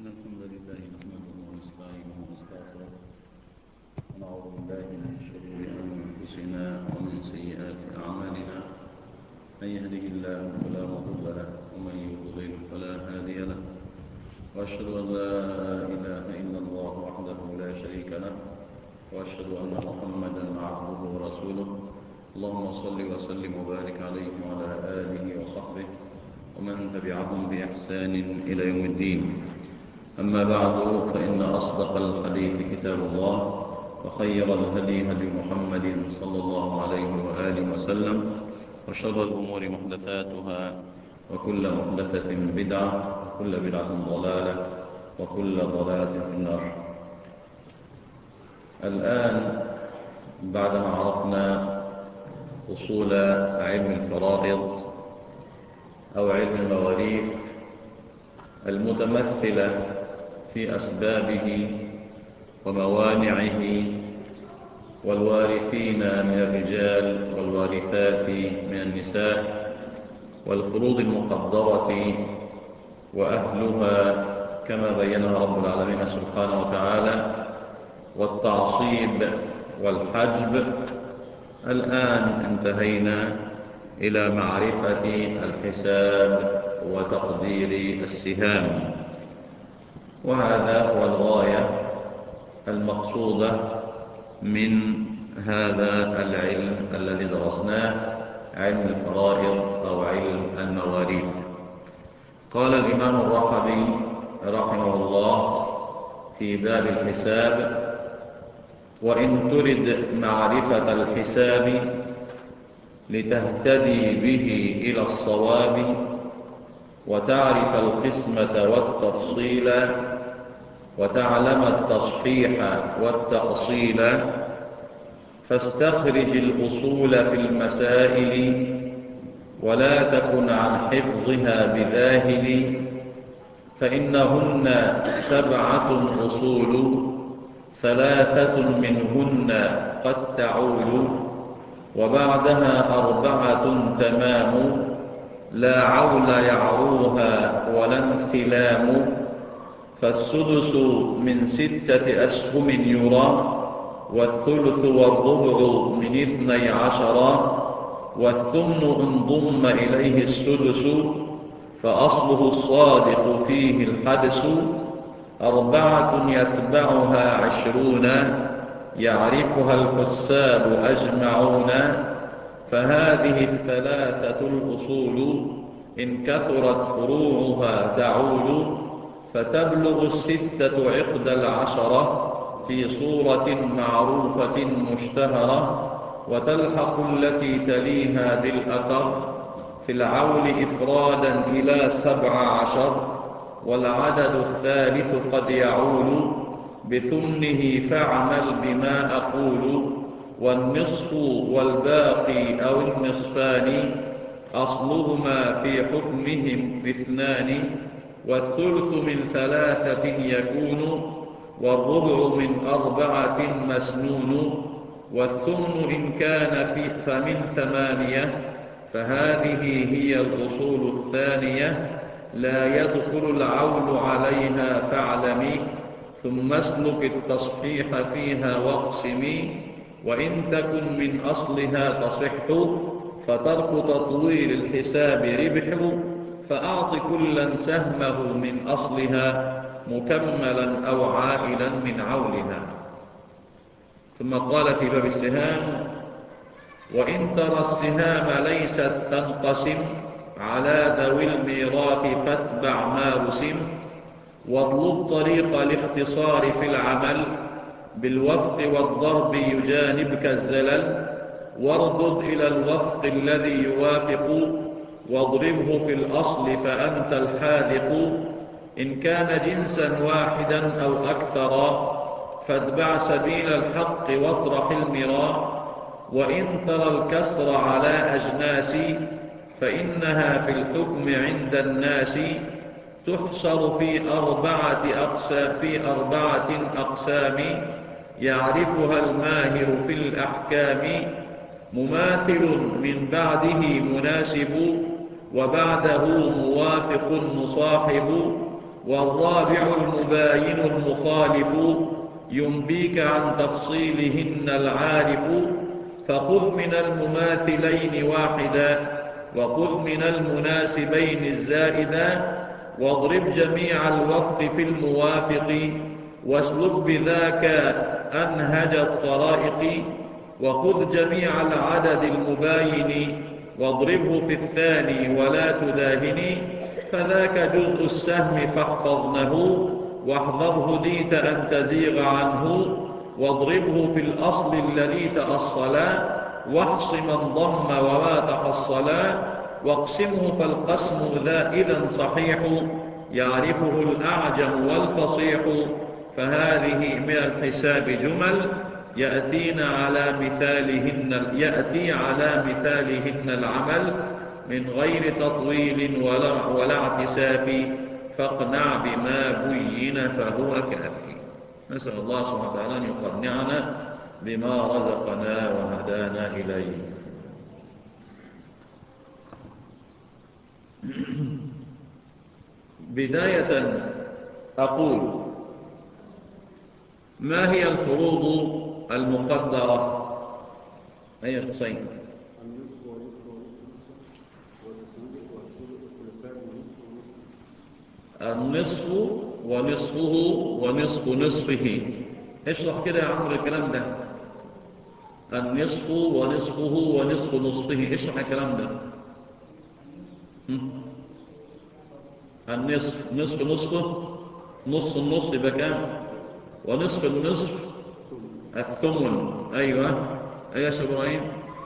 إن الحمد لله نحمده ونستعينه ونستغفره ونعوذ بالله من شرور أنفسنا ومن سيئات أعمالنا من يهده الله فلا مضل له ومن يضلل فلا هادي له وأشهد أن لا إله إلا الله وحده لا شريك له وأشهد أن محمدا عبده ورسوله اللهم صل وسلم وبارك عليه وعلى آله وصحبه ومن تبعهم بإحسان إلى يوم الدين أما بعد فإن أصدق الحديث كتاب الله وخير الهدي هدي محمد صلى الله عليه وآله وسلم وشر الأمور محدثاتها وكل محدثة بدعة وكل بدعة ضلالة وكل ضلالة في النار الآن بعدما عرفنا أصول علم الفرائض أو علم المواريث المتمثلة في أسبابه وموانعه والوارثين من الرجال والوارثات من النساء والفروض المقدرة وأهلها كما بينها رب العالمين سبحانه وتعالى والتعصيب والحجب الآن انتهينا إلى معرفة الحساب وتقدير السهام وهذا هو الغاية المقصودة من هذا العلم الذي درسناه علم الفرائض أو علم المواريث قال الإمام الرحبي رحمه الله في باب الحساب وإن ترد معرفة الحساب لتهتدي به إلى الصواب وتعرف القسمة والتفصيل وتعلم التصحيح والتأصيل فاستخرج الأصول في المسائل ولا تكن عن حفظها بذاهل فإنهن سبعة أصول ثلاثة منهن قد تعول وبعدها أربعة تمام لا عول يعروها ولا انثلام فالسدس من ستة أسهم يرى والثلث والربع من اثني عشر والثمن إن ضم إليه السدس فأصله الصادق فيه الحدس أربعة يتبعها عشرون يعرفها الحساب أجمعون فهذه الثلاثة الأصول إن كثرت فروعها تعول فتبلغ الستة عقد العشرة في صورة معروفة مشتهرة وتلحق التي تليها بالأثر في العول إفرادا إلى سبع عشر والعدد الثالث قد يعول بثمنه فاعمل بما أقول والنصف والباقي أو النصفان أصلهما في حكمهم اثنان والثلث من ثلاثة يكون والربع من أربعة مسنون والثمن إن كان في فمن ثمانية فهذه هي الأصول الثانية لا يدخل العول عليها فاعلمي ثم اسلك التصحيح فيها واقسمي وإن تكن من أصلها تصح فترك تطويل الحساب ربح فأعط كلا سهمه من أصلها مكملا أو عائلا من عولها ثم قال في باب السهام وإن ترى السهام ليست تنقسم على ذوي الميراث فاتبع ما رسم واطلب طريق الاختصار في العمل بالوفق والضرب يجانبك الزلل واردد إلى الوفق الذي يوافق واضربه في الأصل فأنت الحاذق إن كان جنسا واحدا أو أكثر فاتبع سبيل الحق واطرح المراء وإن ترى الكسر على أجناس فإنها في الحكم عند الناس تحصر في أربعة أقسام في أربعة أقسام يعرفها الماهر في الأحكام مماثل من بعده مناسب وبعده موافق مصاحب والرابع المباين المخالف ينبيك عن تفصيلهن العارف فخذ من المماثلين واحدا وخذ من المناسبين الزائدا واضرب جميع الوفق في الموافق واسلك بذاك أنهج الطرائق وخذ جميع العدد المباين واضربه في الثاني ولا تداهني فذاك جزء السهم فاحفظنه واحذره ديت أن تزيغ عنه واضربه في الأصل الذي تأصلا واحص من ضم وما تحصلا واقسمه فالقسم ذا إذا صحيح يعرفه الأعجم والفصيح فهذه من الحساب جمل يأتينا على مثالهن يأتي على مثالهن العمل من غير تطويل ولا, ولا اعتساف فاقنع بما بين فهو كافي نسأل الله سبحانه وتعالى أن يقنعنا بما رزقنا وهدانا إليه بداية أقول ما هي الفروض المقدرة أي حسين النصف ونصفه ونصف نصفه اشرح كده يا عمرو الكلام ده النصف ونصفه ونصف نصفه اشرح الكلام ده النصف نصف نصفه نص النصف يبقى كام ونصف النصف الثمن ايوه ايوه يا ابراهيم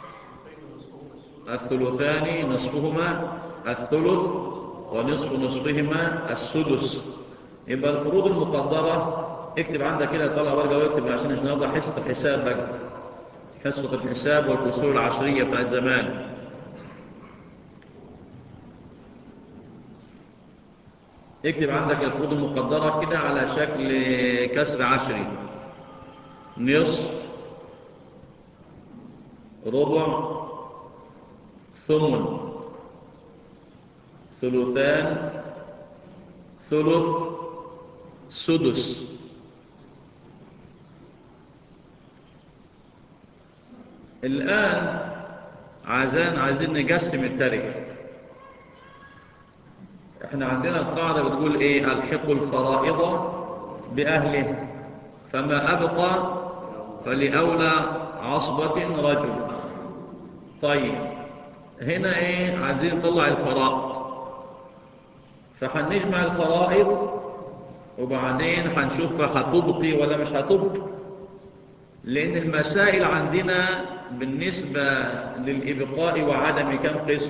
الثلثان نصفهما الثلث ونصف نصفهما السدس يبقى الفروض المقدرة اكتب عندك كده طلع ورقة واكتب عشان مش نوضح حصة الحساب بقى حصة الحساب والكسور العشرية بتاعت زمان اكتب عندك الفروض المقدرة كده على شكل كسر عشري نصف ربع ثمن ثلثان ثلث سدس الآن عايزين عايزين نقسم التركة احنا عندنا القاعدة بتقول ايه الحق الفرائض بأهله فما أبقى فلأولى عصبة رجل طيب هنا ايه عايزين نطلع الفرائض فهنجمع الفرائض وبعدين هنشوفها هتبقي ولا مش هتبقي لأن المسائل عندنا بالنسبة للإبقاء وعدم كم قسم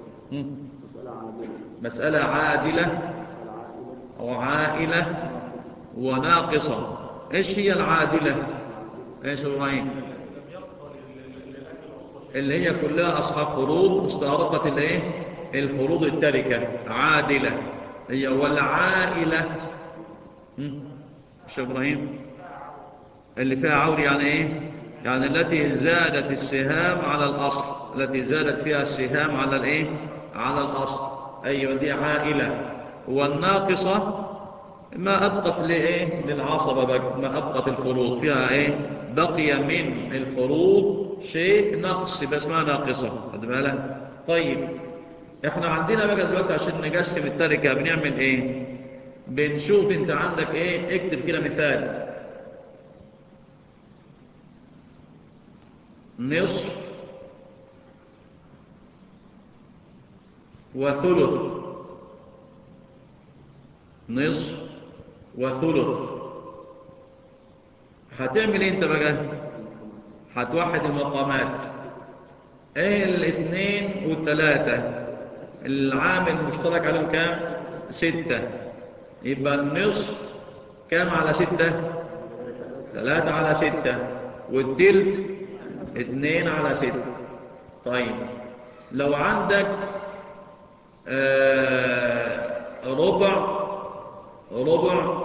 مسألة عادلة وعائلة وناقصة ايش هي العادلة ايش ابراهيم اللي هي كلها اصحاب فروض استغرقت الايه الفروض التركة عادلة هي والعائلة ايش ابراهيم اللي فيها عور يعني ايه يعني التي زادت السهام على الاصل التي زادت فيها السهام على الايه على الاصل ايوه دي عائلة والناقصة ما أبقت لإيه للعصبة بقى ما أبقت الفروض فيها إيه بقي من الفروض شيء نقص بس ما ناقصة خد بالك طيب احنا عندنا بقى دلوقتي عشان نقسم التركة بنعمل ايه بنشوف انت عندك ايه اكتب كده مثال نصف وثلث نصف وثلث هتعمل ايه انت بقى هتوحد المقامات ايه الاثنين والثلاثة العامل المشترك عليهم كام ستة يبقى النصف كام على ستة ثلاثة على ستة والتلت اثنين على ستة طيب لو عندك آه ربع ربع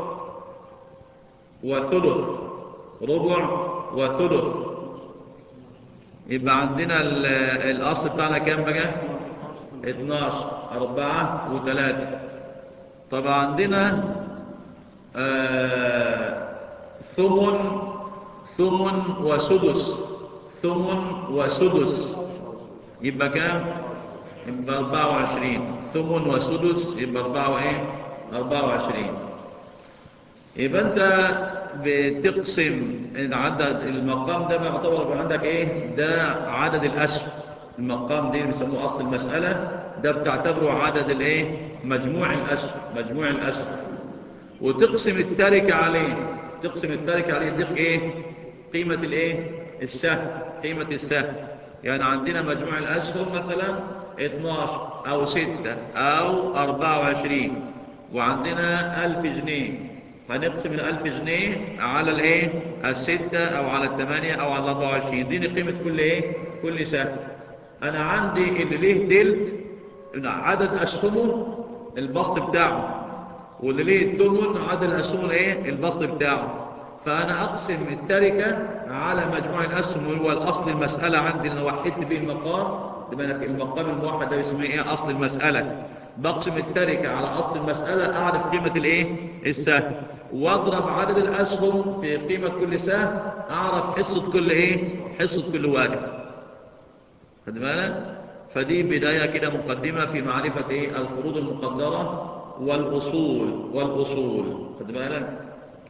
وثلث ربع وثلث يبقى عندنا الأصل بتاعنا كام بقى 12 أربعة وثلاثة طب عندنا آه ثمن ثمن وسدس ثمن وسدس يبقى كام يبقى 24 ثمن وسدس يبقى 4 وايه 24 يبقى انت بتقسم العدد المقام ده يعتبر عندك ايه ده عدد الاسهم المقام دي بيسموه اصل المساله ده بتعتبره عدد الايه مجموع الاسهم مجموع الاسهم وتقسم التركه عليه تقسم التركه عليه يديك ايه قيمه الايه السهم قيمه السهم يعني عندنا مجموع الاسهم مثلا 12 او 6 او 24 وعندنا 1000 جنيه هنقسم الألف جنيه على الايه الستة او على الثمانية او على الاربعة وعشرين دي قيمة كل ايه كل سهم انا عندي اللي ليه تلت عدد اسهمه البسط بتاعه واللي ليه التمن عدد اسهمه ايه البسط بتاعه فانا اقسم التركة على مجموع الاسهم هو الاصل المسألة عندي اللي وحدت به المقام المقام الموحد ده يسميه ايه اصل المسألة بقسم التركة على أصل المسألة أعرف قيمة الإيه؟ السهم واضرب عدد الأسهم في قيمة كل سهم أعرف حصة كل إيه؟ حصة كل واقف خد بالك؟ فدي بداية كده مقدمة في معرفة إيه؟ الفروض المقدرة والأصول والأصول خد بالك؟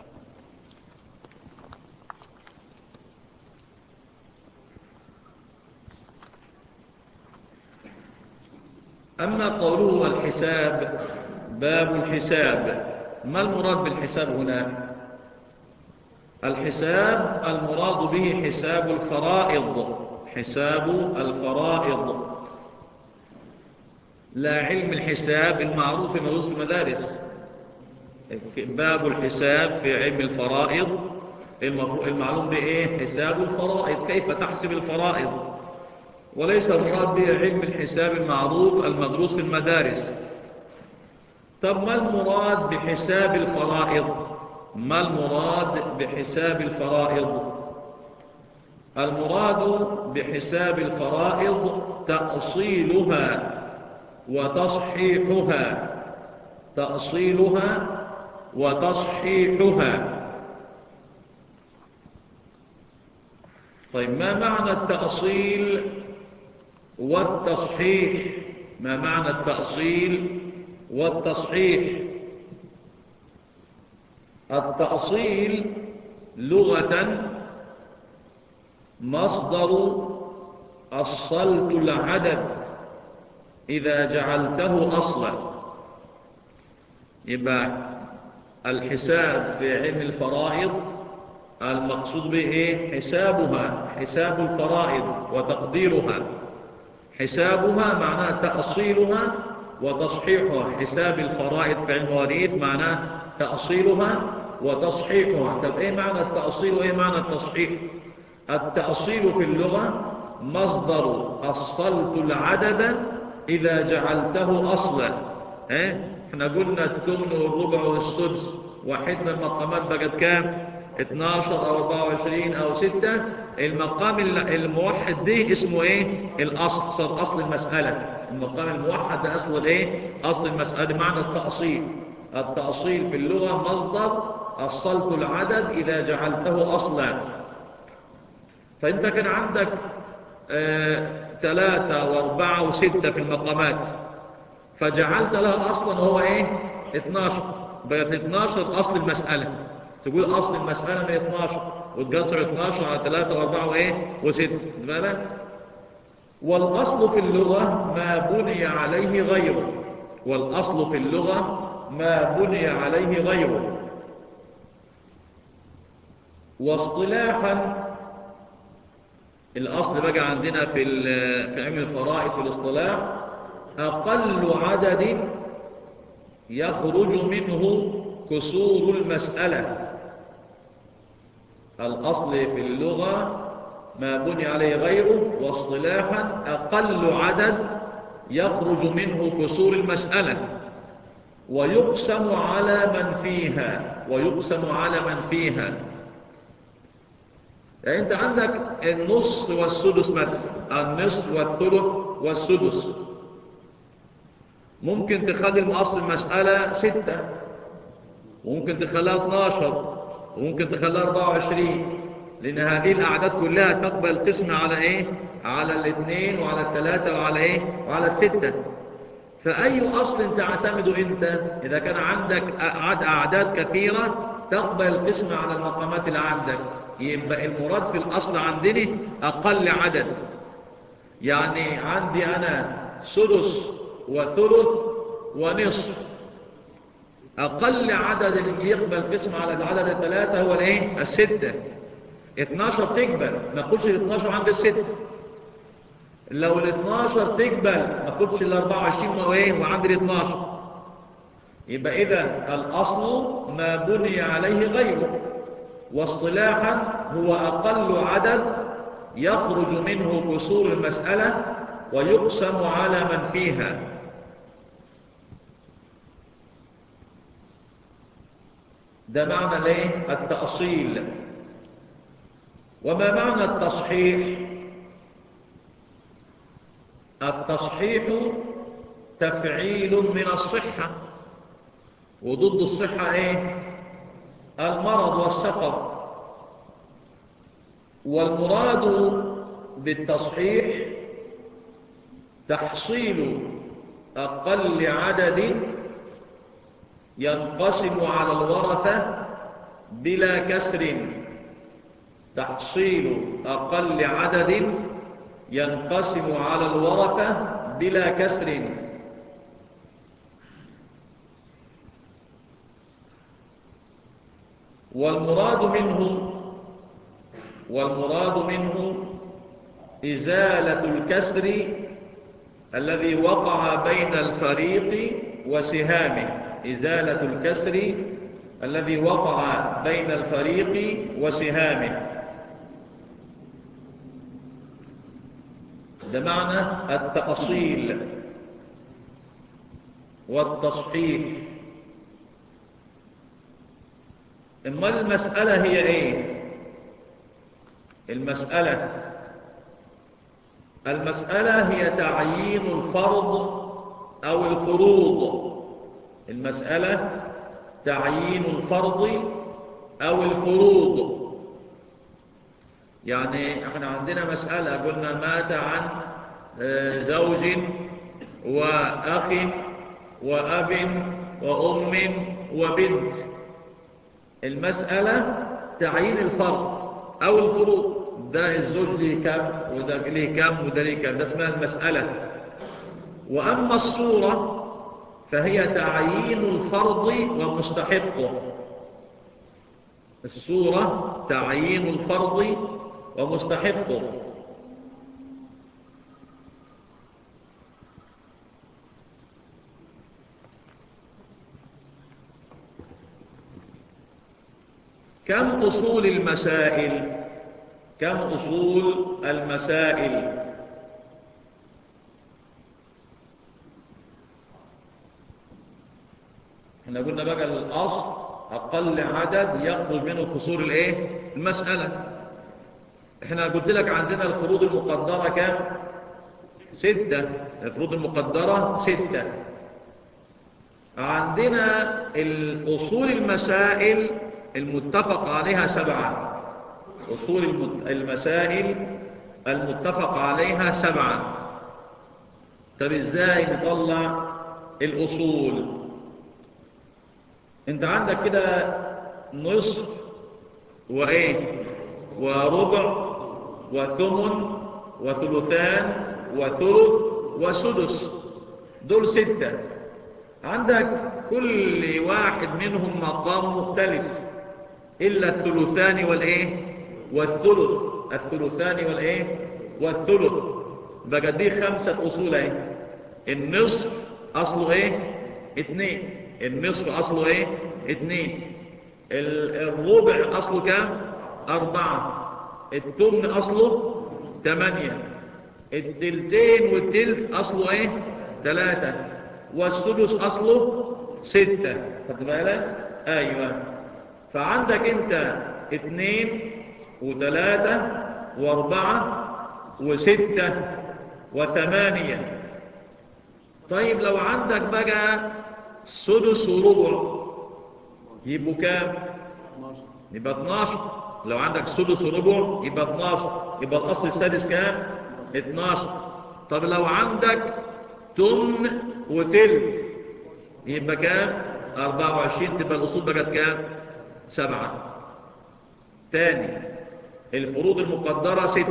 أما قوله الحساب باب الحساب ما المراد بالحساب هنا الحساب المراد به حساب الفرائض حساب الفرائض لا علم الحساب المعروف المدرس في المدارس باب الحساب في علم الفرائض المعلوم بإيه حساب الفرائض كيف تحسب الفرائض وليس المراد به علم الحساب المعروف المدروس في المدارس طب ما المراد بحساب الفرائض ما المراد بحساب الفرائض المراد بحساب الفرائض تأصيلها وتصحيحها تأصيلها وتصحيحها طيب ما معنى التأصيل والتصحيح ما معنى التأصيل والتصحيح التأصيل لغة مصدر أصلت العدد إذا جعلته أصلا يبقى الحساب في علم الفرائض المقصود به حسابها حساب الفرائض وتقديرها حسابها معناه تأصيلها وتصحيحها حساب الفرائض في المواريث معناه تأصيلها وتصحيحها طب ايه معنى التأصيل وايه معنى التصحيح التأصيل في اللغة مصدر أصلت العدد إذا جعلته أصلا ايه احنا قلنا التمن والربع والسدس وحدنا المقامات بقت كام 12 أو 24 أو 6 المقام الموحد دي اسمه ايه الأصل صار أصل المسألة المقام الموحد ده أصل الايه أصل المسألة معنى التأصيل التأصيل في اللغة مصدر أصلت العدد إذا جعلته أصلا فأنت كان عندك ثلاثة آه واربعة وستة في المقامات فجعلت لها أصلا هو ايه 12 بقت 12 أصل المسألة تقول أصل المسألة من 12 وتقصر 12 على 3 و4 وإيه و6 بالك والأصل في اللغة ما بني عليه غيره والأصل في اللغة ما بني عليه غيره واصطلاحا الأصل بقى عندنا في في علم الفرائض في الاصطلاح أقل عدد يخرج منه كسور المسألة الأصل في اللغة ما بني عليه غيره واصطلاحا أقل عدد يخرج منه كسور المسألة ويقسم على من فيها ويقسم على من فيها يعني أنت عندك النص والسدس مثلا النصف والثلث والسدس ممكن تخلي أصل المسألة ستة وممكن تخليها 12 وممكن تخليها 24 لأن هذه الأعداد كلها تقبل قسم على إيه؟ على الاثنين وعلى الثلاثة وعلى إيه؟ وعلى الستة فأي أصل تعتمد أنت إذا كان عندك أعداد كثيرة تقبل القسم على المقامات اللي عندك يبقى المراد في الأصل عندنا أقل عدد يعني عندي أنا سدس وثلث ونصف أقل عدد يقبل قسم على العدد الثلاثة هو الايه الستة 12 تقبل ما قلتش ال 12 عند الستة لو ال 12 تقبل ما قلتش ال 24 وايه وعند ال 12 يبقى إذا الأصل ما بني عليه غيره واصطلاحا هو أقل عدد يخرج منه قصور المسألة ويقسم على من فيها ده معنى ليه التأصيل وما معنى التصحيح التصحيح تفعيل من الصحة وضد الصحة ايه المرض والسقط والمراد بالتصحيح تحصيل أقل عدد ينقسم على الورثة بلا كسر تحصيل أقل عدد ينقسم على الورثة بلا كسر والمراد منه والمراد منه إزالة الكسر الذي وقع بين الفريق وسهامه إزالة الكسر الذي وقع بين الفريق وسهامه ده معنى التأصيل والتصحيح إما المسألة هي إيه المسألة المسألة هي تعيين الفرض أو الفروض المسألة تعيين الفرض أو الفروض يعني احنا عندنا مسألة قلنا مات عن زوج وأخ وأب وأم وبنت المسألة تعيين الفرض أو الفروض ده الزوج ليه كم وده ليه كم وده ليه كم ده اسمها المسألة وأما الصورة فهي تعيين الفرض ومستحقه الصورة تعيين الفرض ومستحقه كم أصول المسائل كم أصول المسائل احنا قلنا بقى الأصل أقل عدد يخرج منه قصور الايه المسألة احنا قلت لك عندنا الفروض المقدرة كام ستة الفروض المقدرة ستة عندنا الأصول المسائل المتفق عليها سبعة أصول المسائل المتفق عليها سبعة طب ازاي نطلع الأصول انت عندك كده نصف وايه وربع وثمن وثلثان وثلث وسدس دول ستة عندك كل واحد منهم مقام مختلف إلا الثلثان والإيه والثلث الثلثان والإيه والثلث بقى دي خمسة أصول ايه النصف أصله إيه اتنين النصف أصله إيه اتنين الربع أصله كام أربعة التمن أصله تمانية التلتين والتلت أصله إيه تلاتة والسدس أصله ستة خد بالك أيوة فعندك أنت اتنين وتلاتة واربعة وستة وثمانية طيب لو عندك بقى سدس وربع يبقوا كام يبقى 12 لو عندك سدس وربع يبقى 12 يبقى الاصل السادس كام 12 طب لو عندك تمن وتلت يبقى كام 24 تبقى الاصول بقت كام سبعة تاني الفروض المقدرة ست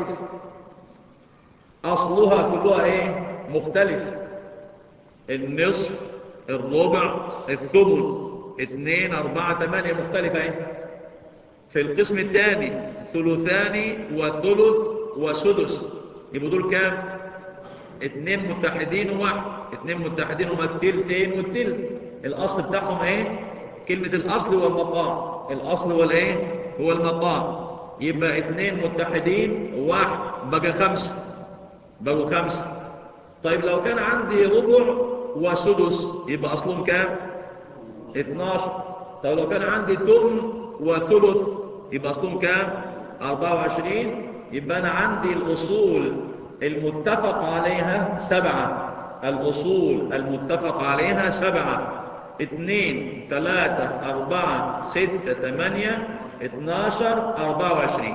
اصلها كلها ايه مختلف النصف الربع الثمن اتنين اربعة تمانية مختلفة ايه في القسم الثاني ثلثان وثلث وسدس يبقوا دول كام اتنين متحدين وواحد اتنين متحدين وما التلتين والتلت الاصل بتاعهم ايه كلمة الاصل والمقام الاصل هو الايه هو المقام يبقى اتنين متحدين وواحد بقى خمسة بقوا خمسة طيب لو كان عندي ربع وسدس يبقى اصلهم كام 12 طيب لو كان عندي تمن وثلث يبقى اصلهم كام 24 يبقى انا عندي الاصول المتفق عليها سبعة الاصول المتفق عليها سبعة اثنين ثلاثة اربعة ستة ثمانية اتناشر اربعة وعشرين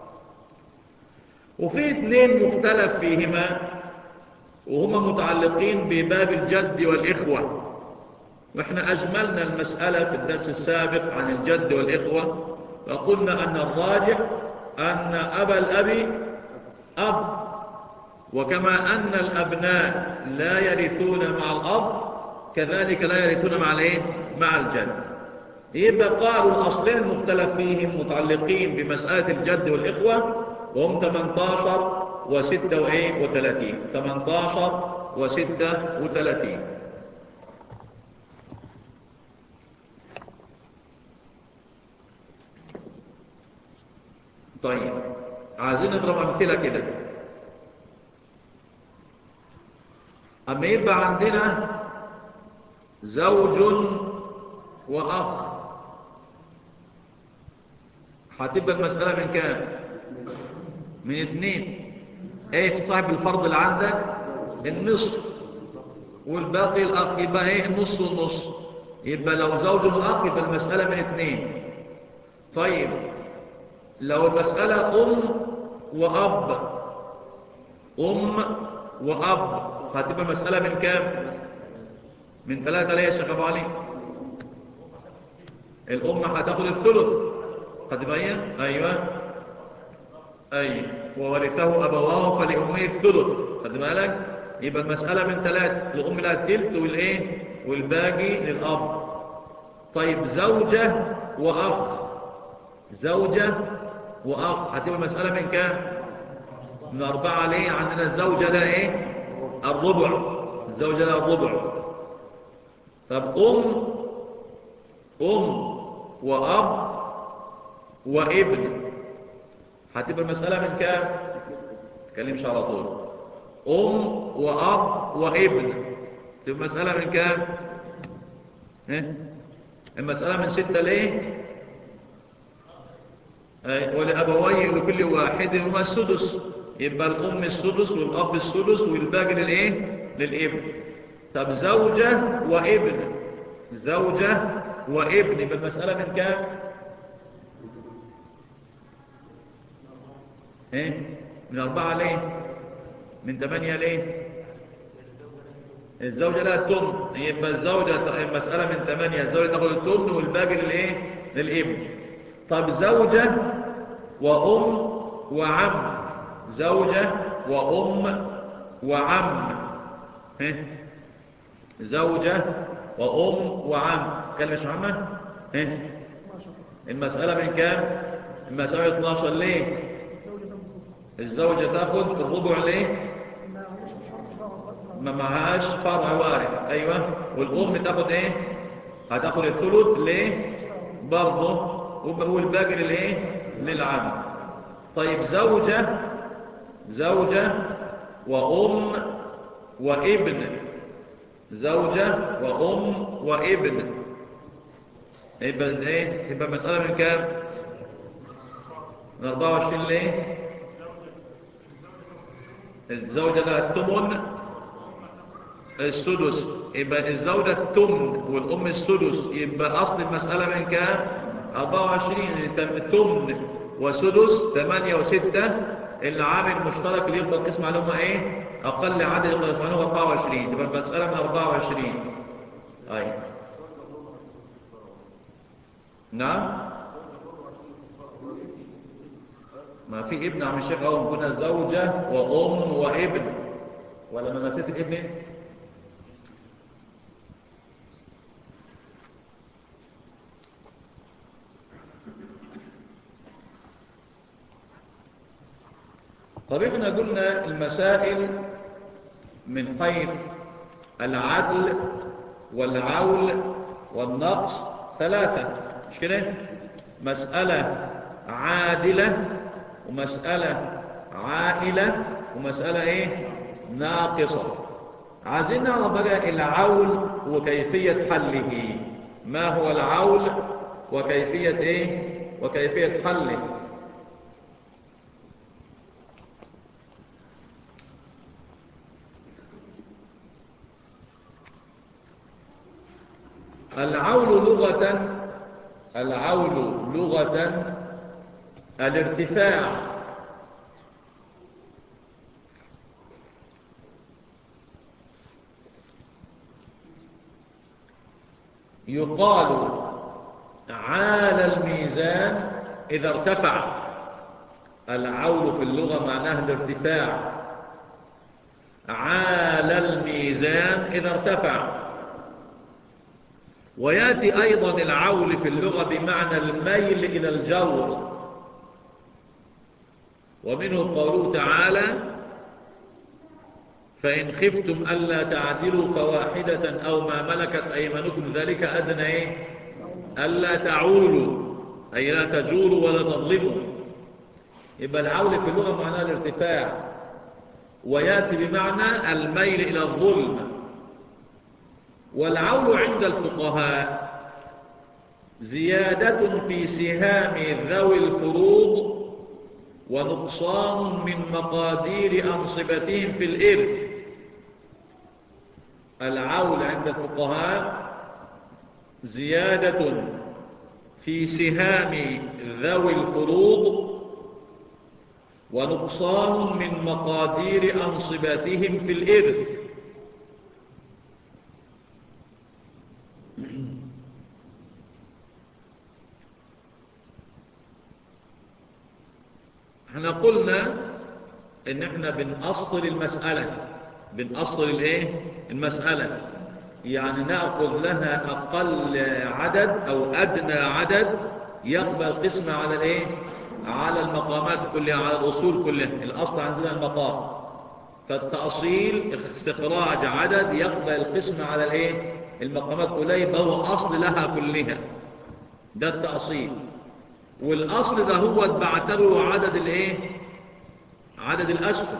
وفي اثنين مختلف فيهما وهما متعلقين بباب الجد والإخوة وإحنا أجملنا المسألة في الدرس السابق عن الجد والإخوة وقلنا أن الراجح أن أبا الأب أب وكما أن الأبناء لا يرثون مع الأب كذلك لا يرثون مع الإيه؟ مع الجد يبقى قالوا الأصلين المختلف فيهم متعلقين بمسألة الجد والإخوة وهم 18 وستة وإيه وثلاثين 18 وستة وثلاثين طيب عايزين نضرب أمثلة كده أما يبقى عندنا زوج وأخ هتبقى المسألة من كام من اثنين ايه صاحب الفرض اللي عندك النصف والباقي الاخ يبقى ايه النص والنص يبقى لو زوج واخ يبقى المسألة من اثنين طيب لو المسألة ام واب ام واب هتبقى المسألة من كام من ثلاثة ليه يا شيخ ابو علي الام هتاخد الثلث هتبقى ايه ايوه أي وورثه أبواه فلأمه الثلث خد بالك يبقى المسألة من ثلاث الأم لها التلت والإيه والباقي للأب طيب زوجة وأخ زوجة وأخ هتبقى المسألة من كام من أربعة ليه عندنا الزوجة لها إيه الربع الزوجة لها الربع طب أم أم وأب وابن هتبقى المسألة من كام تكلمش على طول أم وأب وابن تبقى المسألة من كام ها؟ المسألة من ستة ليه ولأبويه لكل واحد هما السدس يبقى الأم السدس والأب السدس والباقي للإيه للابن طب زوجة وابن زوجة وابن يبقى المسألة من كام ايه من أربعة ليه من ثمانية ليه الزوجة لها التمن يبقى الزوجة المسألة من ثمانية الزوجة تاخد التمن والباقي للايه للابن طب زوجة وأم وعم زوجة وأم وعم ها زوجة وأم وعم كلمة مش محمد ها المسألة من كام المسألة 12 ليه الزوجة تاخد الربع ليه ما معهاش فرع وارث ايوه والام تاخد ايه هتاخد الثلث ليه برضه والباقي للايه للعم طيب زوجة زوجة وام وابن زوجة وام وابن يبقى ايه يبقى مسألة من كام من 24 ليه الزوجة لها الثمن السدس يبقى الزوجة التمن والأم السدس يبقى أصل المسألة من كام 24 تمن وسدس 8 و6 العامل مشترك اللي يبقى القسم عليهم ايه أقل عدد القسم عليهم 24 تبقى المسألة من 24 أي نعم ما في ابن عم الشيخ اهو كنا زوجة وأم وابن ولا ما نسيت الابن طب احنا قلنا المسائل من حيث العدل والعول والنقص ثلاثة مش كده مسألة عادلة ومسألة عائلة ومسألة ايه ناقصة عايزين نعرف بقى العول وكيفية حله ما هو العول وكيفية ايه وكيفية حله العول لغة العول لغة الارتفاع يقال عال الميزان إذا ارتفع العول في اللغة معناه الارتفاع عال الميزان إذا ارتفع ويأتي أيضا العول في اللغة بمعنى الميل إلى الجور ومنه قوله تعالى فإن خفتم ألا تعدلوا فواحدة أو ما ملكت أيمانكم ذلك أدنى إيه؟ ألا تعولوا أي لا تجولوا ولا تظلموا يبقى العول في اللغة معناه الارتفاع ويأتي بمعنى الميل إلى الظلم والعول عند الفقهاء زيادة في سهام ذوي الفروض ونقصان من مقادير أنصبتهم في الإرث العول عند الفقهاء زيادة في سهام ذوي الفروض ونقصان من مقادير أنصبتهم في الإرث احنا قلنا ان احنا بنأصل المسألة بنأصل الايه المسألة يعني نأخذ لها اقل عدد او ادنى عدد يقبل قسمة على الايه على المقامات كلها على الاصول كلها الاصل عندنا المقام فالتأصيل استخراج عدد يقبل القسمة على الايه المقامات كلها يبقى هو اصل لها كلها ده التأصيل والاصل ده هو بعتبره عدد الايه عدد الاسهم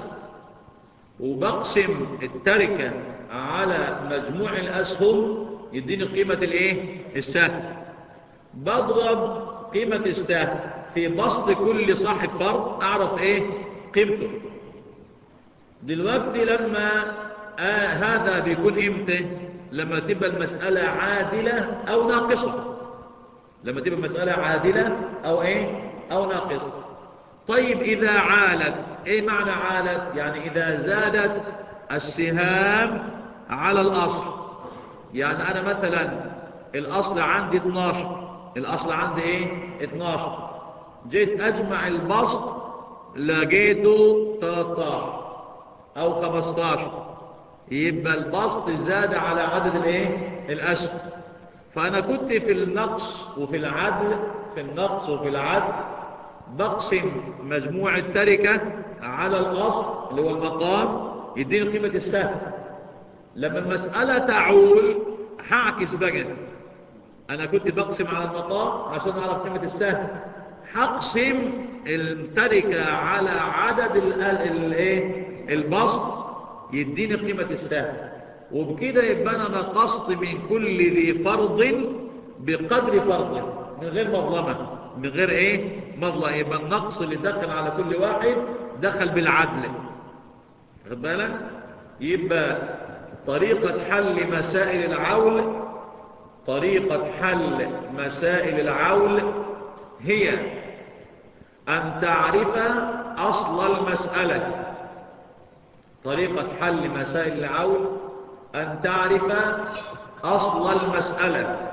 وبقسم التركة على مجموع الاسهم يديني قيمة الايه السهم بضرب قيمة السهم في بسط كل صاحب فرد اعرف ايه قيمته دلوقتي لما آه هذا بيكون امتى لما تبقى المسألة عادلة او ناقصة لما تبقى مسألة عادلة أو إيه أو ناقصة طيب إذا عالت إيه معنى عالت يعني إذا زادت السهام على الأصل يعني أنا مثلا الأصل عندي 12 الأصل عندي إيه 12 جيت أجمع البسط لقيته 13 أو 15 يبقى البسط زاد على عدد الإيه الأسهم فأنا كنت في النقص وفي العدل في النقص وفي العدل بقسم مجموع التركة على الأصل اللي هو المقام يديني قيمة السهم لما المسألة تعول هعكس بقى أنا كنت بقسم على المقام عشان أعرف قيمة السهم هقسم التركة على عدد الايه البسط يديني قيمة السهم وبكده يبقى انا نقصت من كل ذي فرض بقدر فرضه من غير مظلمة من غير ايه مظلمة يبقى النقص اللي دخل على كل واحد دخل بالعدل خد بالك يبقى طريقة حل مسائل العول طريقة حل مسائل العول هي أن تعرف أصل المسألة طريقة حل مسائل العول أن تعرف أصل المسألة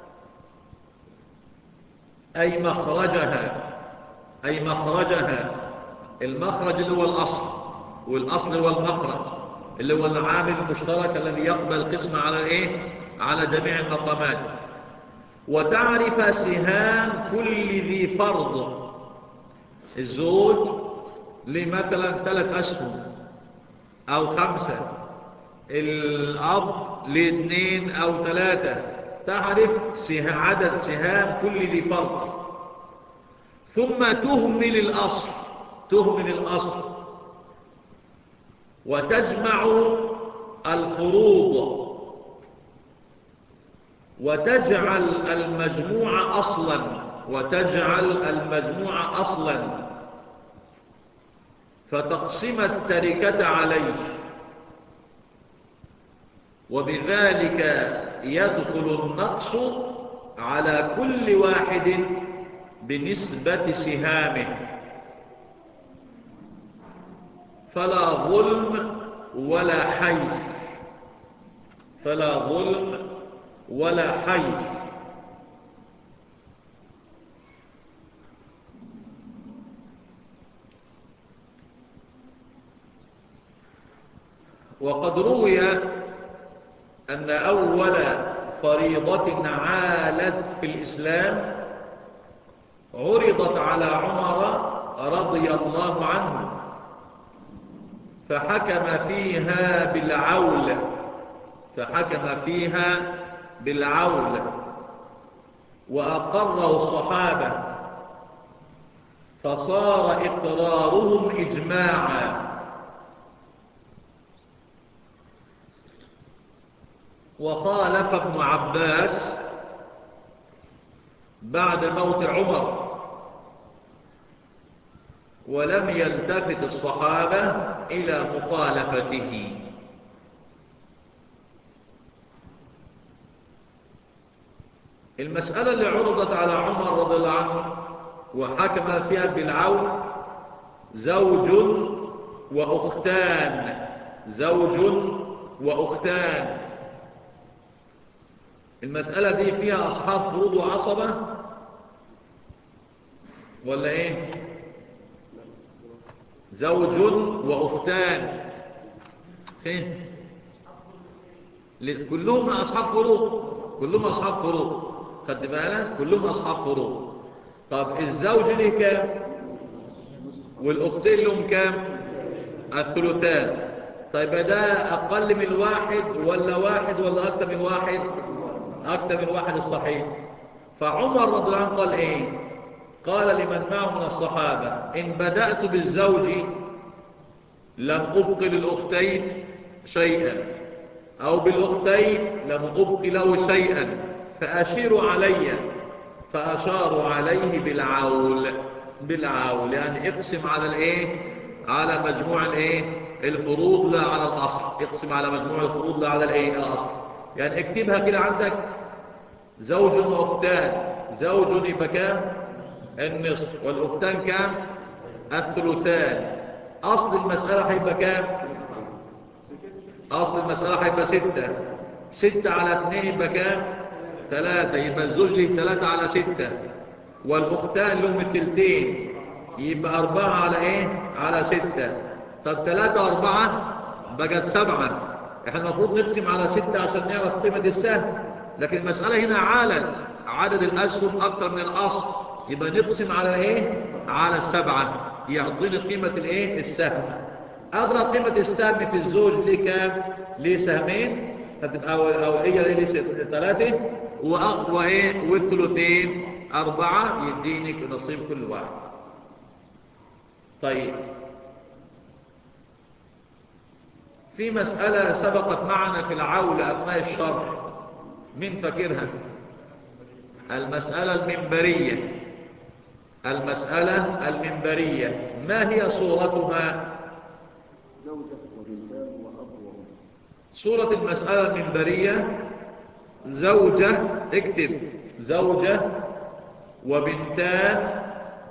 أي مخرجها أي مخرجها المخرج اللي هو الأصل والأصل هو المخرج اللي هو العامل المشترك الذي يقبل القسم على الايه على جميع المقامات وتعرف سهام كل ذي فرض الزوج لمثلا ثلاث أسهم أو خمسة الأب لاثنين أو ثلاثة تعرف عدد سهام كل ذي فرض ثم تهمل الأصل تهمل الأصل وتجمع الفروض وتجعل المجموع أصلا وتجعل المجموع أصلا فتقسم التركة عليه وبذلك يدخل النقص على كل واحد بنسبة سهامه فلا ظلم ولا حيث فلا ظلم ولا حيث وقد روي أن أول فريضة عالت في الإسلام عرضت على عمر رضي الله عنه فحكم فيها بالعول فحكم فيها بالعول وأقره الصحابة فصار إقرارهم إجماعا وخالف ابن عباس بعد موت عمر ولم يلتفت الصحابة إلى مخالفته المسألة اللي عرضت على عمر رضي الله عنه وحكم فيها بالعون زوج وأختان زوج وأختان المسألة دي فيها أصحاب فروض وعصبة ولا إيه زوج وأختان فين كلهم أصحاب فروض كلهم أصحاب فروض خد بالك كلهم أصحاب فروض طب الزوج له كام والأختين لهم كام الثلثان طيب ده أقل من واحد ولا واحد ولا أكثر من واحد أكثر من واحد الصحيح فعمر رضي الله عنه قال إيه قال لمن معه من الصحابة إن بدأت بالزوج لم أبق للأختين شيئا أو بالأختين لم أبق له شيئا فأشيروا علي فأشاروا عليه بالعول بالعول يعني اقسم على الايه على مجموع الايه الفروض لا على الأصل اقسم على مجموع الفروض لا على الايه الأصل يعني اكتبها كده عندك زوج وأختان زوج يبقى كام النصف والأختان كام الثلثان أصل المسألة هيبقى كام أصل المسألة هيبقى ستة ستة على اثنين يبقى كام ثلاثة يبقى الزوج له ثلاثة على ستة والأختان لهم التلتين يبقى أربعة على إيه على ستة طب ثلاثة وأربعة بقى السبعة احنا المفروض نقسم على ستة عشان نعرف قيمة السهم لكن المسألة هنا عالت عدد الأسهم أكثر من الأصل يبقى نقسم على إيه على السبعة يعطيني قيمة الإيه السهم أدرى قيمة السهم في الزوج ليه كام ليه سهمين فتبقى أولية ليه ثلاثة وإيه والثلثين أربعة يديني نصيب كل واحد طيب في مسألة سبقت معنا في العول أثناء الشرح من فاكرها المسألة المنبرية المسألة المنبرية ما هي صورتها زوجة وبنتان وأب وأم صورة المسألة المنبرية زوجة اكتب زوجة وبنتان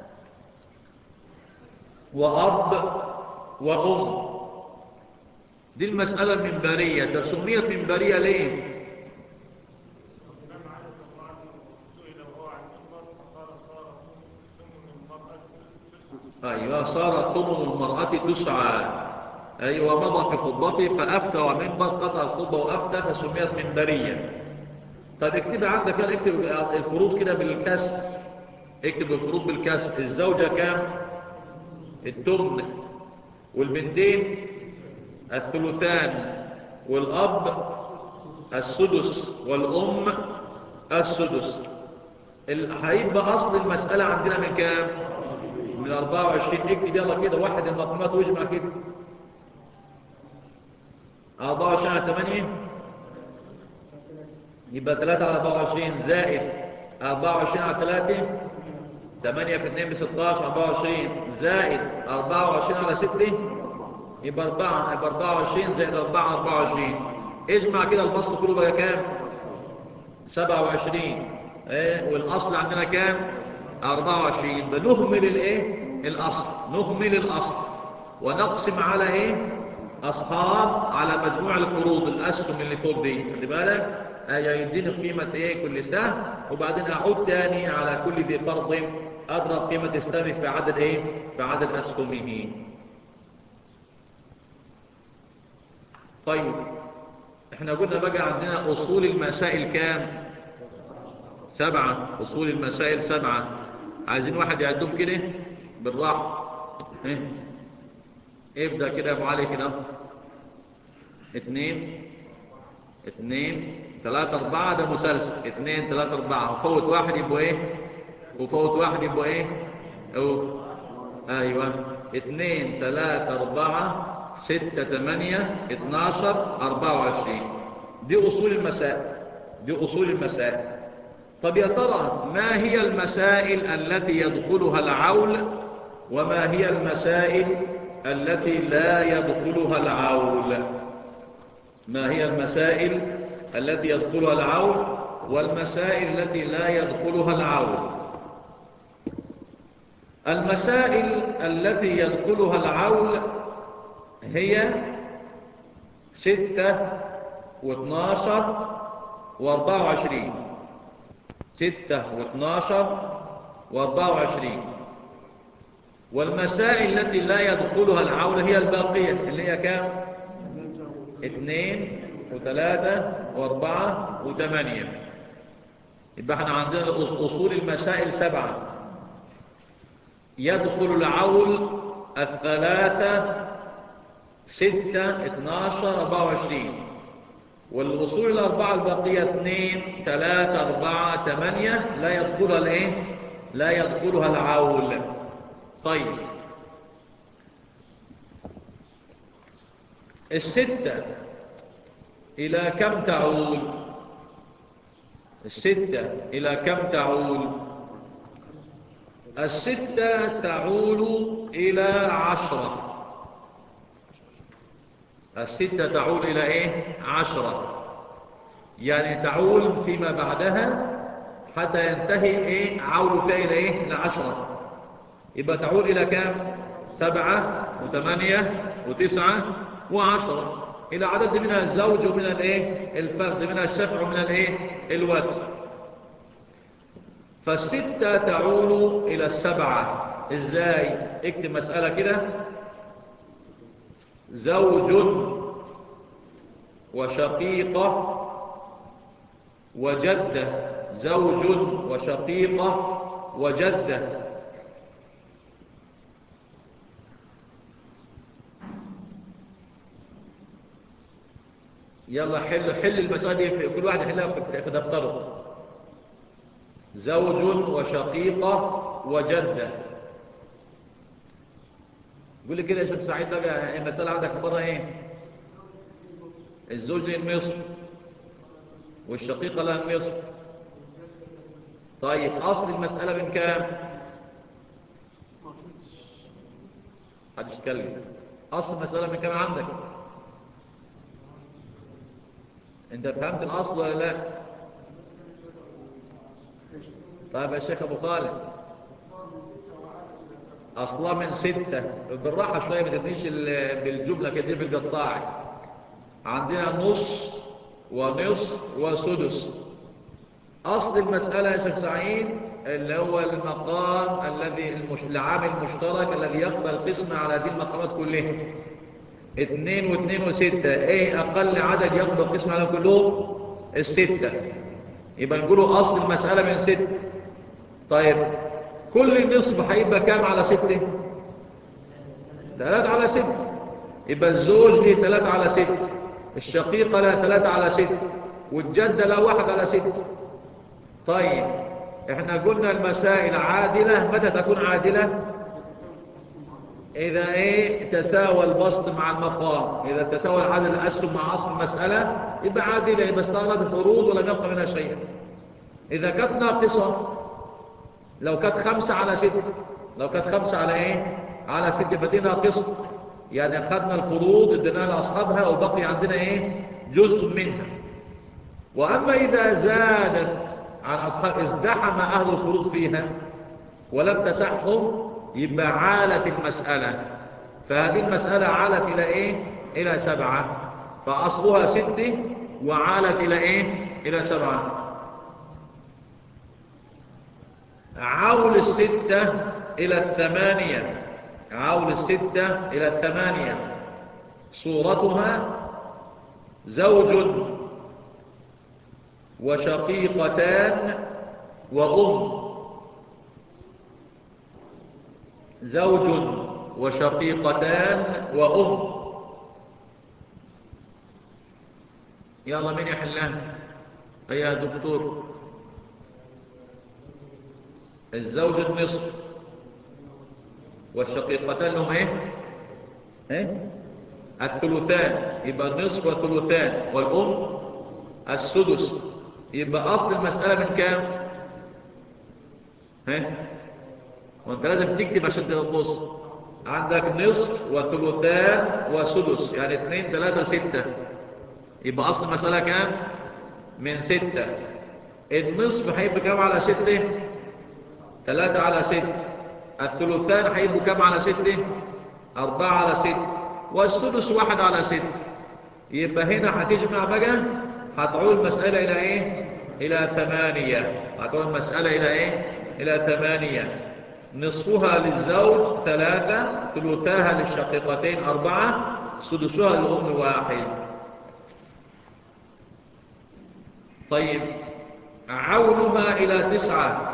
وأب وأم دي المسألة المنبرية تسميت منبرية ليه أيوة صار ثمن المرأة تسعى أيوة مضى في خطبته فأفتى ومنبر قطع الخطبة وأفتى فسميت منبرية طيب اكتب عندك كده اكتب الفروض كده بالكسر اكتب الفروض بالكسر الزوجة كام التمن والبنتين الثلثان والأب السدس والأم السدس ال- هيبقى أصل المسألة عندنا من كام من 24 اكتب يلا كده واحد المقامات واجمع كده 24 على 8 يبقى 3 على 24 زائد 24 على 3 8 في 2 ب 16 24 زائد 24 على 6 يبقى 4 يبقى 24 زائد 4 24 اجمع كده البسط كله بقى كام 27 ايه والاصل عندنا كام 24 بنهمل الايه الاصل نهمل الاصل ونقسم على ايه اصحاب على مجموع الفروض الاسهم اللي فوق دي خد بالك ايه يديني قيمه ايه كل سهم وبعدين اعود تاني على كل ذي فرض اضرب قيمه السهم في عدد ايه في عدد اسهمه طيب احنا قلنا بقى عندنا اصول المسائل كام سبعة اصول المسائل سبعة عايزين واحد يعدهم كده بالراحة ايه ابدأ كده يا ابو علي كده اتنين اتنين تلاتة اربعة ده مسلسل اتنين تلاتة اربعة وفوت واحد يبقوا ايه وفوت واحد يبقوا ايه او ايوه اتنين تلاتة اربعة ستة تمانية اتناشر اربعة وعشرين دي اصول المسائل دي اصول المسائل طب يا ترى ما هي المسائل التي يدخلها العول وما هي المسائل التي لا يدخلها العول ما هي المسائل التي يدخلها العول والمسائل التي لا يدخلها العول المسائل التي يدخلها العول هي ستة واثناشر واربعة وعشرين ستة واثناشر واربعة وعشرين والمسائل التي لا يدخلها العول هي الباقية اللي هي كام اثنين وثلاثة واربعة وثمانية يبقى احنا عندنا أصول المسائل سبعة يدخل العول الثلاثة ستة اتناشر اربعة وعشرين والأصول الأربعة الباقية اثنين ثلاثة أربعة ثمانية لا يدخلها الايه لا يدخلها العول طيب الستة إلى كم تعول الستة إلى كم تعول الستة تعول إلى عشرة الستة تعول إلى إيه عشرة يعني تعول فيما بعدها حتى ينتهي إيه عول فيها إلى إيه لعشرة يبقى تعود إلى كام سبعة وثمانية وتسعة وعشرة إلى عدد منها الزوج ومن الإيه الفرد منها الشفع ومن الإيه الوتر فالستة تعود إلى السبعة إزاي اكتب مسألة كده زوج وشقيقة وجدة زوج وشقيقة وجدة يلا حل حل المسألة دي في كل واحد يحلها في في دفتره زوج وشقيقة وجدة قول لي كده يا شيخ سعيد بقى المسألة عندك بره ايه الزوج النصف والشقيقة لها النصف طيب أصل المسألة من كام حدش يتكلم أصل المسألة من كام عندك انت فهمت الاصل ولا لا طيب يا شيخ ابو خالد اصلا من ستة بالراحة شوية ما تدنيش ال- بالجملة كده بالقطاعي عندنا نص ونصف وسدس اصل المسألة يا شيخ سعيد اللي هو المقام الذي المش... العامل المشترك الذي يقبل قسمة على هذه المقامات كلها اثنين واثنين وستة ايه اقل عدد يقبل قسمة على كلهم الستة يبقى نقوله اصل المسألة من ستة طيب كل نصف هيبقى كام على ستة ثلاثة على ستة يبقى الزوج ليه ثلاثة على ستة الشقيقة لها ثلاثة على ستة والجدة لها واحد على ستة طيب احنا قلنا المسائل عادلة متى تكون عادلة إذا إيه تساوى البسط مع المقام إذا تساوى العدد الأسهم مع أصل المسألة يبقى عادلة يبقى استغرق الفروض ولم يبقى منها شيء إذا كانت ناقصة لو كانت خمسة على ستة لو كانت خمسة على إيه على ستة فدي ناقصة يعني أخذنا الفروض اديناها لأصحابها وبقي عندنا إيه جزء منها وأما إذا زادت عن أصحاب ازدحم أهل الفروض فيها ولم تسحهم يبقى عالت المسألة فهذه المسألة عالت إلى إيه إلى سبعة فأصلها ستة وعالت إلى إيه إلى سبعة عول الستة إلى الثمانية عول الستة إلى الثمانية صورتها زوج وشقيقتان وأم زوج وشقيقتان وأم يلا مين يحلها يا دكتور الزوج النصف والشقيقتان لهم ايه ايه الثلثان يبقى النصف والثلثان والأم السدس يبقى أصل المسألة من كام ها وانت لازم تكتب عشان تبص عندك نصف وثلثان وسدس يعني اثنين ثلاثة ستة يبقى أصل المسألة كام من ستة النصف هيبقى كام على ستة ثلاثة على ستة الثلثان هيبقوا كام على ستة أربعة على ستة والسدس واحد على ستة يبقى هنا هتجمع بقى هتعود المسألة إلى إيه إلى ثمانية هتعود المسألة إلى إيه إلى ثمانية نصفها للزوج ثلاثة ثلثاها للشقيقتين أربعة سدسها للأم واحد طيب عولها إلى تسعة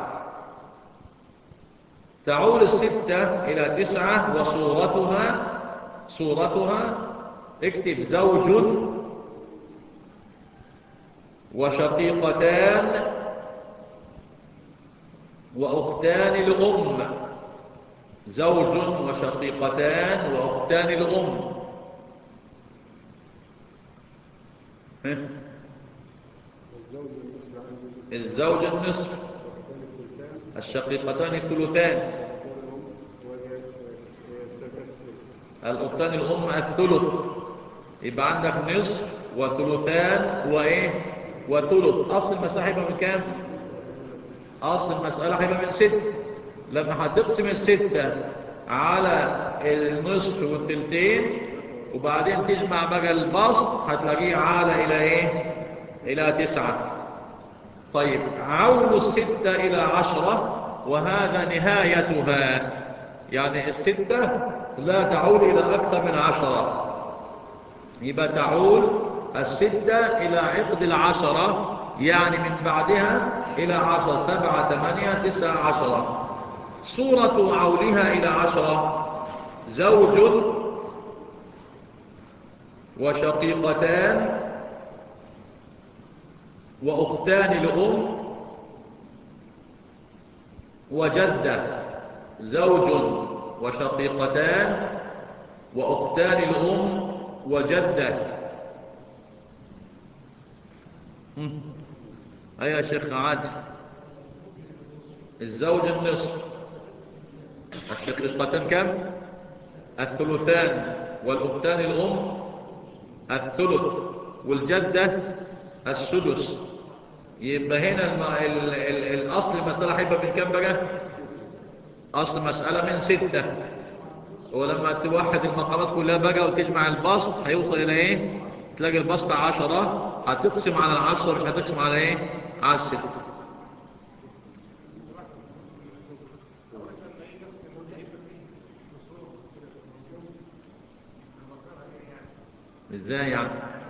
تعول الستة إلى تسعة وصورتها صورتها اكتب زوج وشقيقتان وأختان لأم زوج وشقيقتان وأختان لأم الزوج النصف الشقيقتان الثلثان الأختان الأم الثلث يبقى عندك نصف وثلثان وإيه وثلث أصل المسألة هيبقى من كام أصل المسألة هيبقى من ست لما هتقسم الستة على النصف والتلتين وبعدين تجمع بقى البسط هتلاقيه عالة إلى إيه إلى تسعة طيب عول الستة إلى عشرة وهذا نهايتها يعني الستة لا تعول إلى أكثر من عشرة يبقى تعول الستة إلى عقد العشرة يعني من بعدها إلى عشرة سبعة ثمانية تسعة عشرة صورة عولها إلى عشرة زوج وشقيقتان وأختان لأم وجدة زوج وشقيقتان وأختان لأم وجدة أيها شيخ عادل الزوج النصف الشقيقتان كم الثلثان والأختان الأم الثلث والجدة السدس يبقى هنا الم... ال... ال... الأصل المسألة هيبقى من كام بقى أصل مسألة من ستة ولما توحد المقامات كلها بقى وتجمع البسط هيوصل إلى إيه تلاقي البسط عشرة هتقسم على العشرة مش هتقسم على إيه على الستة ازاي يعني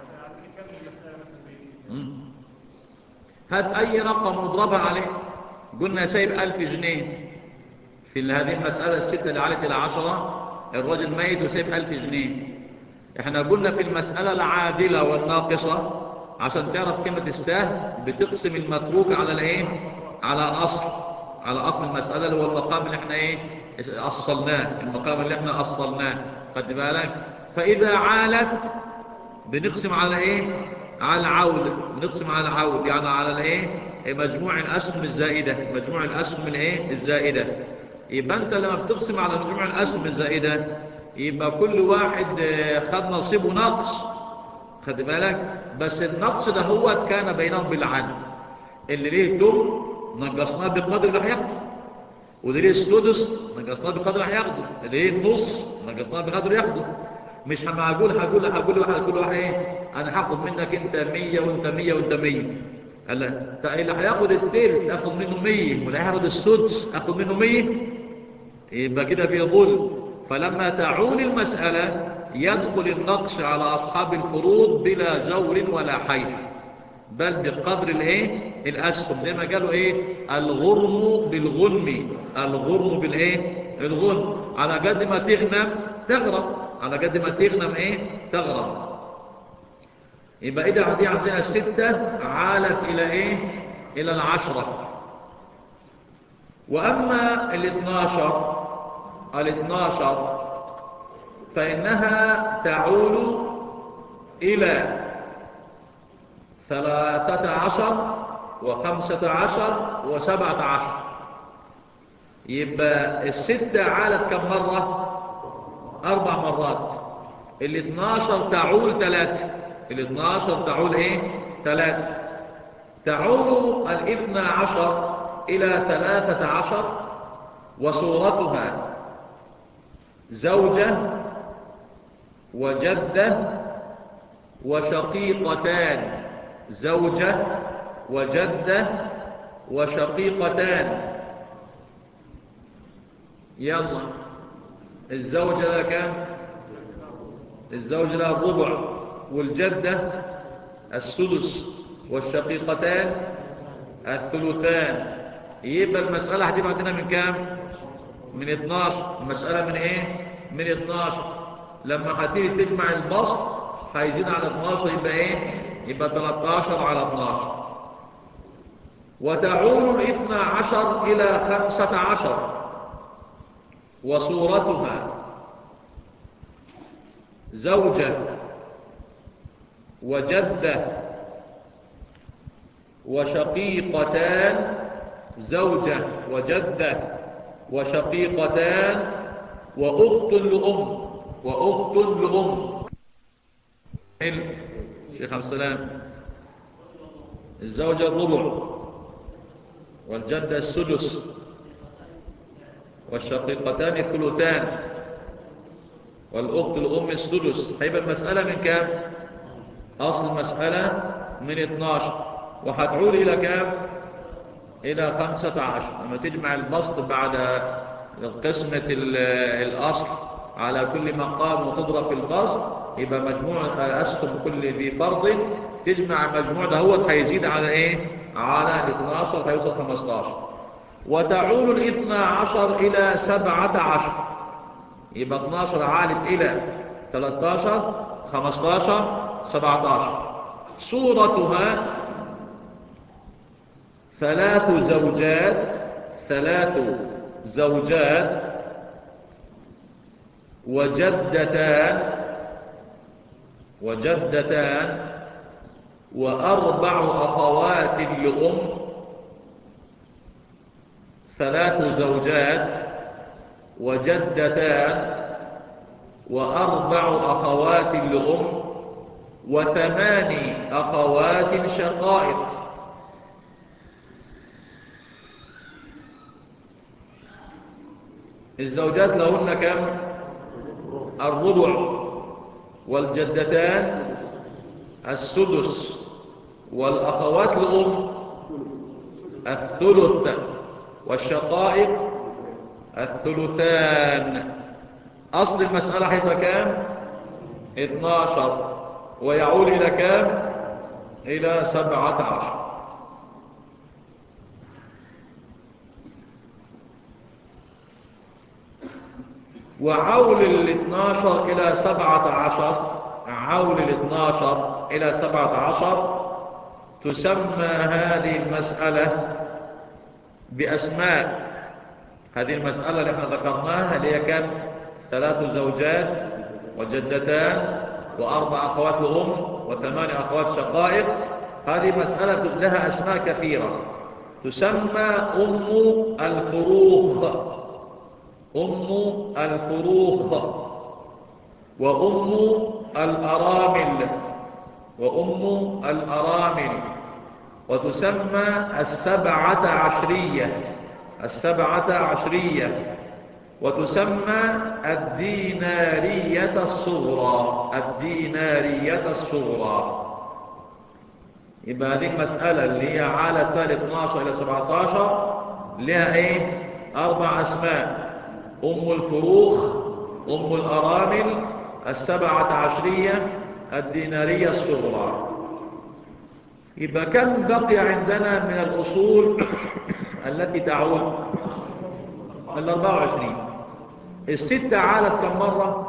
مم. هات اي رقم واضربها عليه قلنا سايب الف جنيه في هذه المسألة الستة اللي علت الى عشرة الراجل ميت وسايب الف جنيه احنا قلنا في المسألة العادلة والناقصة عشان تعرف قيمة السهم بتقسم المتروك على الايه على اصل على اصل المسألة اللي هو المقام اللي احنا ايه اصلناه المقام اللي احنا اصلناه خد بالك فاذا عالت بنقسم على ايه على العود بنقسم على العود يعني على الايه مجموع الاسهم الزائده مجموع الاسهم الايه الزائده يبقى انت لما بتقسم على مجموع الاسهم الزائده يبقى كل واحد خد نصيبه نقص خد بالك بس النقص ده هو كان بينهم بالعدل اللي ليه دم نقصناه بقدر اللي هياخده واللي ليه السدس نقصناه بقدر اللي هياخده اللي ليه النص نقصناه بقدر ياخده مش هما هقول هقول هقول واحد كل واحد ايه انا هاخد منك انت 100 وانت 100 وانت 100 قال لا اللي هياخد التلت اخد منه 100 واللي هياخد السدس اخد منه 100 يبقى كده في ظلم فلما تعول المسألة يدخل النقص على أصحاب الفروض بلا جور ولا حيف بل بقدر الايه الاسهم زي ما قالوا ايه الغرم بالغنم الغرم بالايه الغنم على قد ما تغنم تغرم على قد ما تغنم ايه تغرم يبقى اذا دي عندنا الستة عالت الى ايه الى العشرة واما الاثناشر الاثناشر فانها تعول الى ثلاثة عشر وخمسة عشر وسبعة عشر يبقى الستة عالت كم مرة أربع مرات ال 12 تعول ثلاثة ال 12 تعول إيه ثلاثة تعول الاثنى عشر إلى ثلاثة عشر وصورتها زوجة وجدة وشقيقتان زوجة وجدة وشقيقتان يلا الزوجة لها كام الزوجة لها الربع والجدة السدس والشقيقتان الثلثان يبقى المسألة هتبقى عندنا من كام من 12 المسألة من ايه من 12 لما هتيجي تجمع البسط هيزيد على 12 يبقى ايه يبقى 13 على 12 وتعول الاثنى عشر الى خمسة عشر وصورتها زوجة وجدة وشقيقتان زوجة وجدة وشقيقتان وأخت لأم وأخت لأم شيخ عبد السلام الزوجة الربع والجدة السدس والشقيقتان الثلثان والأخت الأم السدس هيبقى المسألة من كام أصل المسألة من 12 وهتعود إلى كام إلى 15 لما تجمع البسط بعد قسمة الأصل على كل مقام وتضرب في البسط يبقى مجموع أسهم كل ذي فرض تجمع المجموع ده هو هيزيد على إيه على 12 هيوصل 15 وتعول الاثنى عشر إلى سبعة عشر يبقى 12 عالت إلى 13 15 17 صورتها ثلاث زوجات ثلاث زوجات وجدتان وجدتان وأربع أخوات لأم ثلاث زوجات وجدتان وأربع أخوات لأم وثمان أخوات شقائق الزوجات لهن كم الربع والجدتان السدس والأخوات الأم الثلث والشقائق الثلثان أصل المسألة حيث كام 12 ويعود إلى كام إلى 17 وعول ال 12 إلى 17 عول ال 12 إلى 17 تسمى هذه المسألة بأسماء هذه المسألة اللي احنا ذكرناها اللي هي كم ثلاث زوجات وجدتان وأربع أخوات أم وثمان أخوات شقائق هذه مسألة لها أسماء كثيرة تسمى أم الفروخ أم الفروخ وأم الأرامل وأم الأرامل وتسمى السبعة عشرية السبعة عشرية وتسمى الدينارية الصغرى الدينارية الصغرى يبقى هذه المسألة اللي هي عالة ثالث 12 إلى 17 لها ايه أربع أسماء أم الفروخ أم الأرامل السبعة عشرية الدينارية الصغرى يبقى كم بقي عندنا من الأصول التي تعود ال 24 الستة عالت كم مرة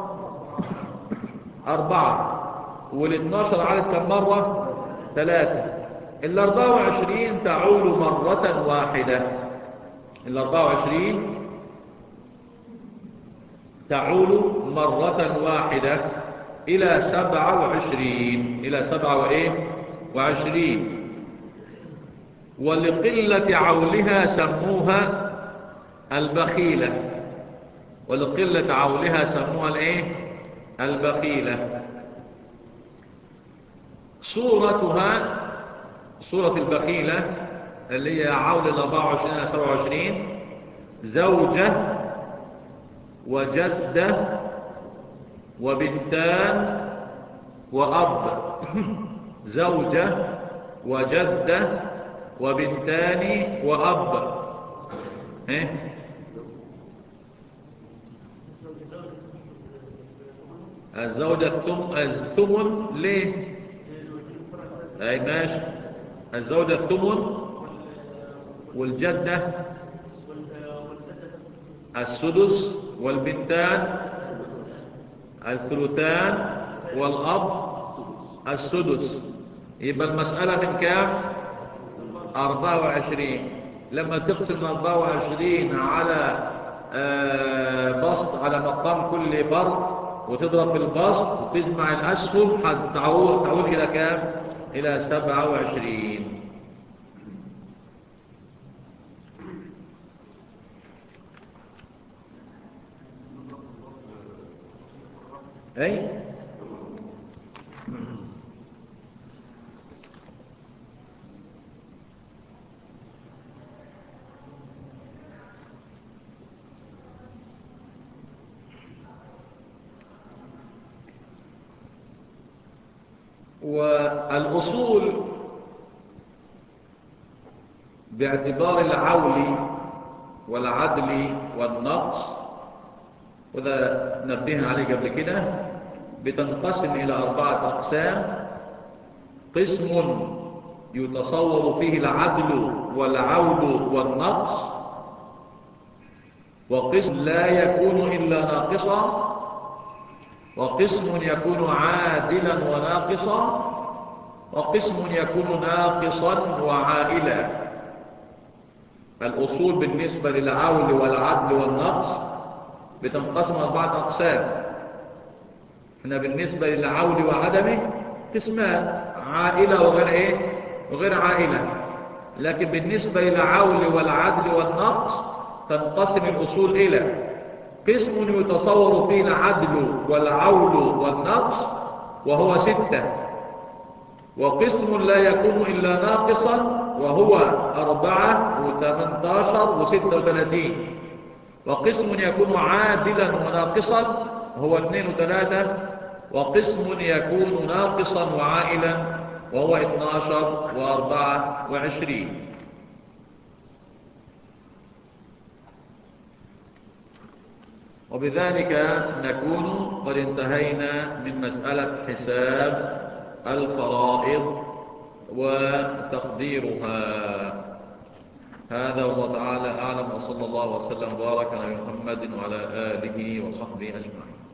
أربعة وال 12 عالت كم مرة ثلاثة ال 24 تعول مرة واحدة ال 24 تعول مرة واحدة إلى سبعة وعشرين إلى سبعة وإيه وعشرين ولقلة عولها سموها البخيلة ولقلة عولها سموها الايه البخيلة صورتها صورة البخيلة اللي هي عول ال 24 إلى 27 زوجة وجدة وبنتان وأب زوجة وجدة وبنتان وأب إيه؟ الزوجة الثم... الثمن ليه اي ماشي الزوجة الثمن والجدة السدس والبنتان الثلثان والأب السدس يبقى المسألة من كام 24 لما تقسم 24 على آه بسط على مقام كل فرد وتضرب في البسط وتجمع الأسهم تعود تعود إلى كام إلى 27 أي والأصول باعتبار العول والعدل والنقص وده نبهنا عليه قبل كده بتنقسم إلى أربعة أقسام قسم يتصور فيه العدل والعول والنقص وقسم لا يكون إلا ناقصا وقسم يكون عادلا وناقصا وقسم يكون ناقصا وعائلا الأصول بالنسبة للعول والعدل والنقص بتنقسم أربعة أقسام احنا بالنسبة للعول وعدمه قسمان عائلة وغير ايه وغير عائلة لكن بالنسبة للعول والعدل والنقص تنقسم الأصول إلى قسم يتصور فيه العدل والعول والنقص وهو ستة وقسم لا يكون إلا ناقصا وهو أربعة وثمنتاشر وستة وثلاثين وقسم يكون عادلا وناقصا وهو اثنين وثلاثة وقسم يكون ناقصا وعائلا وهو اثناشر وأربعة وعشرين وبذلك نكون قد انتهينا من مسألة حساب الفرائض وتقديرها هذا والله تعالى أعلم وصلى الله وسلم وبارك على محمد وعلى آله وصحبه أجمعين